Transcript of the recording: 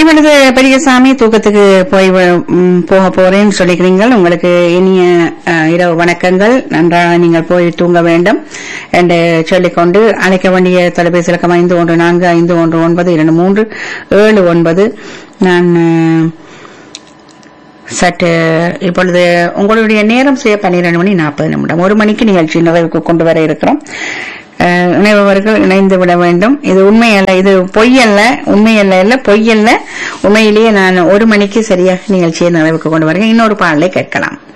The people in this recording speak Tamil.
இப்பொழுது பெரியசாமி தூக்கத்துக்கு போய் வ- ம், போக போறேன்னு சொல்லிக்கிறீங்கள் உங்களுக்கு இனிய அஹ், இரவு வணக்கங்கள் நன்றாக நீங்கள் போய் தூங்க வேண்டும் என்று சொல்லிக்கொண்டு அழைக்க வேண்டிய தொலைபேசி இலக்கம் ஐந்து ஒன்று நான்கு ஐந்து ஒன்று ஒன்பது இரண்டு மூன்று ஏழு ஒன்பது நான் அஹ், சற்று இப்பொழுது உங்களுடைய நேரம் செய்ய பன்னிரண்டு மணி நாற்பது நிமிடம் ஒரு மணிக்கு நிகழ்ச்சி நிறைவுக்கு கொண்டு வர இருக்கிறோம் அஹ், இணைபவர்கள் இணைந்து விட வேண்டும் இது உண்மையல்ல இது பொய்யல்ல உண்மையல்ல இல்ல பொய்யல்ல உண்மையிலேயே நான் ஒரு மணிக்கு சரியாக நிகழ்ச்சியை நிறைவுக்கு கொண்டு வரேன் இன்னொரு பாடலை கேட்கலாம்